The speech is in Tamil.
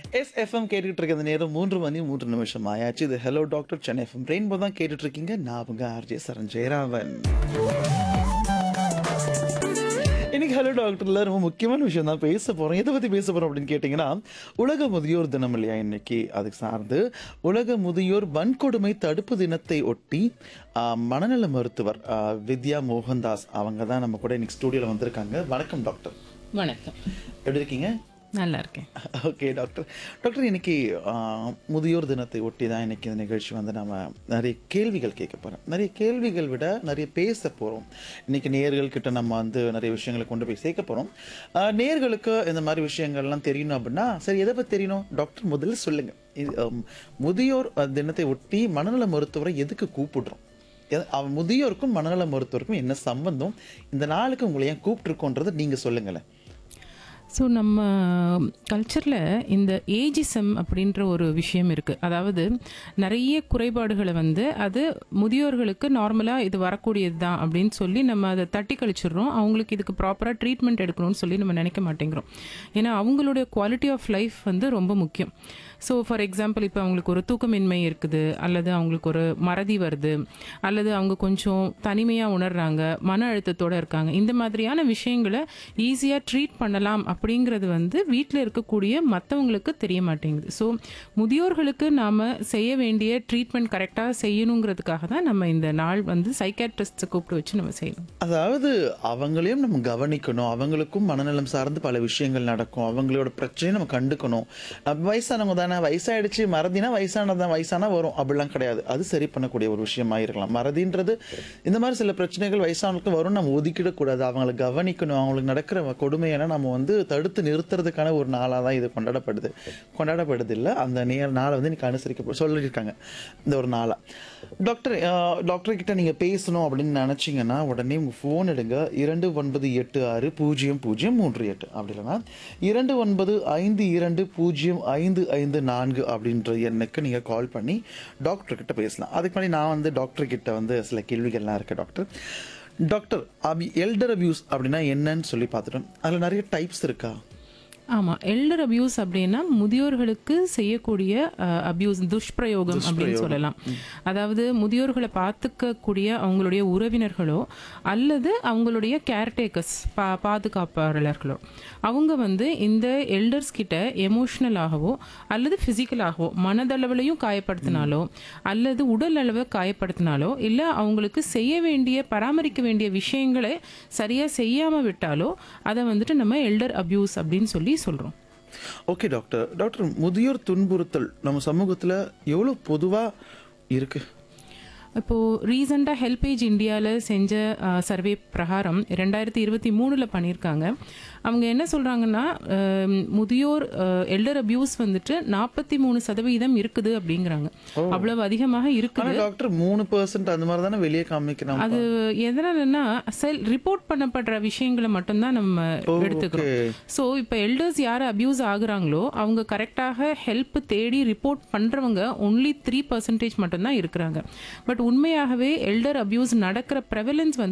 எஸ் எஃப்எம் கேட்டுட்டு இருக்க இந்த நேரம் மூன்று மணி மூன்று நிமிஷம் ஆயாச்சு இது hello doctor Chennai FM rainbow தான் கேட்டுட்டு இருக்கீங்க நான் உங்க ஆர்ஜே சரண் ஜெயராமன் இன்னைக்கு ஹலோ டாக்டர்ல ரொம்ப முக்கியமான விஷயம் தான் பேச போறோம் எதை பத்தி பேச போறோம் அப்படின்னு கேட்டீங்கன்னா உலக முதியோர் தினம் இல்லையா இன்னைக்கு அதுக்கு சார்ந்து உலக முதியோர் வன்கொடுமை தடுப்பு தினத்தை ஒட்டி ஆ, மனநல மருத்துவர் ஆ, வித்யா மோகன்தாஸ் அவங்க தான் நம்ம கூட இன்னைக்கு ஸ்டூடியோல வந்திருக்காங்க வணக்கம் டாக்டர் வணக்கம் எப்படி இருக்கீங்க நல்லா இருக்கேன் ஓகே டாக்டர் டாக்டர் இன்னைக்கு ஆ, முதியோர் தினத்தை ஒட்டி தான் இன்னைக்கு இந்த நிகழ்ச்சி வந்து நம்ம நிறைய கேள்விகள் கேட்க போகிறோம் நிறைய கேள்விகள் விட நிறைய பேச போகிறோம் இன்னைக்கு நேர்கள் கிட்ட நம்ம வந்து நிறைய விஷயங்களை கொண்டு போய் சேர்க்க போகிறோம் நேர்களுக்கு இந்த மாதிரி விஷயங்கள்லாம் தெரியணும் அப்படின்னா சரி எதை பற்றி தெரியணும் டாக்டர் முதல்ல சொல்லுங்க இது, ஆம், முதியோர் அஹ், தினத்தை ஒட்டி மனநல மருத்துவரை எதுக்கு கூப்பிடுறோம் எ- அவ- முதியோருக்கும் மனநல மருத்துவருக்கும் என்ன சம்பந்தம் இந்த நாளுக்கு உங்களை ஏன் கூப்பிட்டுருக்கோன்றதை நீங்கள் சொல்லுங்களேன் ஸோ நம்ம கல்ச்சரில் இந்த ஏஜிசம் அப்படின்ற ஒரு விஷயம் இருக்குது அதாவது நிறைய குறைபாடுகளை வந்து அது முதியோர்களுக்கு நார்மலாக இது வரக்கூடியது தான் அப்படின்னு சொல்லி நம்ம அதை தட்டி கழிச்சிடுறோம் அவங்களுக்கு இதுக்கு ப்ராப்பராக ட்ரீட்மெண்ட் எடுக்கணும்னு சொல்லி நம்ம நினைக்க மாட்டேங்கிறோம் ஏன்னா அவங்களுடைய குவாலிட்டி ஆஃப் லைஃப் வந்து ரொம்ப முக்கியம் ஸோ ஃபார் எக்ஸாம்பிள் இப்போ அவங்களுக்கு ஒரு தூக்கமின்மை இருக்குது அல்லது அவங்களுக்கு ஒரு மறதி வருது அல்லது அவங்க கொஞ்சம் தனிமையாக உணர்றாங்க மன அழுத்தத்தோட இருக்காங்க இந்த மாதிரியான விஷயங்களை ஈஸியாக ட்ரீட் பண்ணலாம் அப்படிங்கிறது வந்து வீட்டில் இருக்கக்கூடிய மற்றவங்களுக்கு தெரிய மாட்டேங்குது ஸோ முதியோர்களுக்கு நாம் செய்ய வேண்டிய ட்ரீட்மெண்ட் கரெக்டாக செய்யணுங்கிறதுக்காக தான் நம்ம இந்த நாள் வந்து சைக்காட்ரிஸ்ட்டை கூப்பிட்டு வச்சு நம்ம செய்யணும் அதாவது அவங்களையும் நம்ம கவனிக்கணும் அவங்களுக்கும் மனநலம் சார்ந்து பல விஷயங்கள் நடக்கும் அவங்களோட பிரச்சனையை நம்ம கண்டுக்கணும் அஹ் வயசானவங்க தானே வயசாயிடுச்சு மறதினா வயசானதான் வயசானா வரும் அப்படிலாம் கிடையாது அது சரி பண்ணக்கூடிய ஒரு விஷயமா இருக்கலாம் மறதின்றது இந்த மாதிரி சில பிரச்சனைகள் வயசானவங்களுக்கு வரும் நம்ம ஒதுக்கிடக்கூடாது அவங்களை கவனிக்கணும் அவங்களுக்கு நடக்கிற கொடுமையெல்லாம் நம்ம வந்து தடுத்து நிறுத்துறதுக்கான ஒரு நாளாக தான் இது கொண்டாடப்படுது கொண்டாடப்படுது இல்லை அந்த நேர நாளை வந்து இன்னைக்கு அனுசரிக்க சொல்லியிருக்காங்க இந்த ஒரு நாளா டாக்டர் அஹ், டாக்டர் கிட்ட நீங்க பேசணும் அப்படின்னு நினைச்சீங்கன்னா உடனே உங்க ஃபோன் எடுங்க இரண்டு ஒன்பது எட்டு ஆறு பூஜ்ஜியம் பூஜ்ஜியம் மூன்று எட்டு அப்படி இல்லைன்னா இரண்டு ஒன்பது ஐந்து இரண்டு பூஜ்ஜியம் ஐந்து ஐந்து நான்கு அப்படின்ற எண்ணுக்கு நீங்க கால் பண்ணி டாக்டர் கிட்ட பேசலாம் அதுக்கு முன்னாடி நான் வந்து டாக்டர் கிட்ட வந்து சில கேள்விகள்லாம் இருக்கு டாக்டர் டாக்டர் அபி எல்டர் அபியூஸ் அப்படின்னா என்னன்னு சொல்லி பார்த்துட்டோம் அதில் நிறைய டைப்ஸ் இருக்கா ஆமாம் எல்டர் அபியூஸ் அப்படின்னா முதியோர்களுக்கு செய்யக்கூடிய அபியூஸ் துஷ்பிரயோகம் அப்படின்னு சொல்லலாம் அதாவது முதியோர்களை பார்த்துக்கக்கூடிய அவங்களுடைய உறவினர்களோ அல்லது அவங்களுடைய கேர்டேக்கர்ஸ் பா பாதுகாப்பாளர்களோ அவங்க வந்து இந்த எல்டர்ஸ் கிட்ட எமோஷ்னலாகவோ அல்லது ஃபிசிக்கலாகவோ மனதளவுலையும் காயப்படுத்தினாலோ அல்லது உடல் அளவை காயப்படுத்தினாலோ இல்லை அவங்களுக்கு செய்ய வேண்டிய பராமரிக்க வேண்டிய விஷயங்களை சரியாக செய்யாமல் விட்டாலோ அதை வந்துட்டு நம்ம எல்டர் அபியூஸ் அப்படின்னு சொல்லி சொல்கிறோம் ஓகே டாக்டர் டாக்டர் முதியோர் துன்புறுத்தல் நம்ம சமூகத்தில் எவ்வளோ பொதுவாக இருக்கு இப்போது ரீசெண்டாக ஹெல்பேஜ் இந்தியாவில் செஞ்ச சர்வே பிரகாரம் ரெண்டாயிரத்தி இருபத்தி மூணில் பண்ணியிருக்காங்க அவங்க என்ன சொல்கிறாங்கன்னா முதியோர் எல்டர் அபியூஸ் வந்துட்டு நாற்பத்தி மூணு சதவீதம் இருக்குது அப்படிங்கிறாங்க அவ்வளவு அதிகமாக இருக்குது ஆனால் டாக்டர் மூணு பர்சன்ட் அந்த மாதிரி தானே வெளியே காமிக்கிறாங்க அது எதனாலன்னா செல் ரிப்போர்ட் பண்ணப்படுற விஷயங்களை மட்டும்தான் நம்ம எடுத்துக்கிறோம் ஸோ இப்போ எல்டர்ஸ் யார் அபியூஸ் ஆகுறாங்களோ அவங்க கரெக்டாக ஹெல்ப் தேடி ரிப்போர்ட் பண்ணுறவங்க ஒன்லி த்ரீ பர்சன்டேஜ் மட்டும்தான் இருக்கிறாங்க பட் உண்மையாகவே எல்டர் அபியூஸ் நடக்கிற ப்ரெவலன்ஸ் வந்து